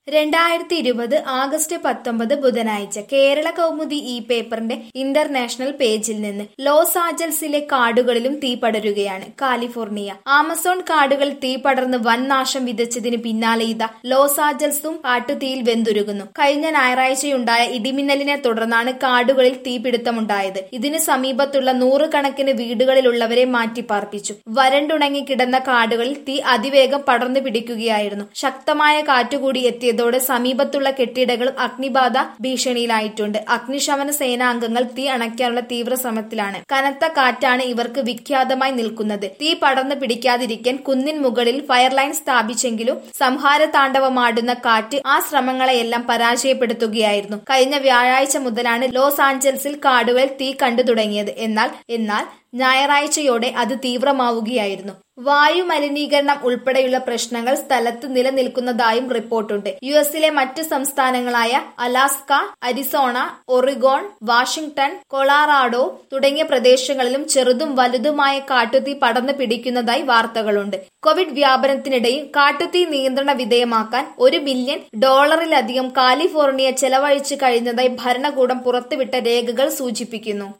രണ്ടായിരത്തി ഇരുപത് ആഗസ്റ്റ് പത്തൊമ്പത് ബുധനാഴ്ച കേരള കൗമുദി ഈ പേപ്പറിന്റെ ഇന്റർനാഷണൽ പേജിൽ നിന്ന് ലോസ് ആഞ്ചൽസിലെ കാടുകളിലും തീ പടരുകയാണ് കാലിഫോർണിയ ആമസോൺ കാടുകൾ തീ പടർന്ന് വൻ നാശം വിതച്ചതിന് പിന്നാലെ ഇതാ ലോസ് ആഞ്ചൽസും കാട്ടുതീയിൽ വെന്തുരുകുന്നു കഴിഞ്ഞ ഞായറാഴ്ചയുണ്ടായ ഇടിമിന്നലിനെ തുടർന്നാണ് കാടുകളിൽ തീപിടുത്തമുണ്ടായത് ഇതിന് സമീപത്തുള്ള നൂറുകണക്കിന് വീടുകളിലുള്ളവരെ മാറ്റിപ്പാർപ്പിച്ചു വരണ്ടുണങ്ങി കിടന്ന കാടുകളിൽ തീ അതിവേഗം പടർന്നു പിടിക്കുകയായിരുന്നു ശക്തമായ കാറ്റുകൂടി എത്തിയതോടെ സമീപത്തുള്ള കെട്ടിടങ്ങളും അഗ്നിബാധ ഭീഷണിയിലായിട്ടുണ്ട് അഗ്നിശമന സേനാംഗങ്ങൾ തീ അണയ്ക്കാനുള്ള തീവ്ര ശ്രമത്തിലാണ് കനത്ത കാറ്റാണ് ഇവർക്ക് വിഖ്യാതമായി നിൽക്കുന്നത് തീ പടർന്നു പിടിക്കാതിരിക്കാൻ കുന്നിൻ മുകളിൽ ഫയർലൈൻ സ്ഥാപിച്ചെങ്കിലും സംഹാര താണ്ഡവമാടുന്ന കാറ്റ് ആ ശ്രമങ്ങളെയെല്ലാം പരാജയപ്പെടുത്തുകയായിരുന്നു കഴിഞ്ഞ വ്യാഴാഴ്ച മുതലാണ് ലോസ് ആഞ്ചൽസിൽ കാടുകളിൽ തീ കണ്ടു തുടങ്ങിയത് എന്നാൽ എന്നാൽ ഞായറാഴ്ചയോടെ അത് തീവ്രമാവുകയായിരുന്നു വായു മലിനീകരണം ഉൾപ്പെടെയുള്ള പ്രശ്നങ്ങൾ സ്ഥലത്ത് നിലനിൽക്കുന്നതായും റിപ്പോർട്ടുണ്ട് യു എസിലെ മറ്റ് സംസ്ഥാനങ്ങളായ Alaska Arizona Oregon Washington Colorado തുടങ്ങിയ പ്രദേശങ്ങളിലും ചെറുതും വലുതുമായ കാട്ടുതീ പടർന്നു പിടിക്കുന്നതായി വാർത്തകളുണ്ട് കോവിഡ് വ്യാപനത്തിനിടയിൽ കാട്ടുതീ നിയന്ത്രണ വിധേയമാക്കാൻ ഒരു ബില്യൺ ഡോളറിലധികം കാലിഫോർണിയ ചെലവഴിച്ചു കഴിഞ്ഞതായി ഭരണകൂടം പുറത്തുവിട്ട രേഖകൾ സൂചിപ്പിക്കുന്നു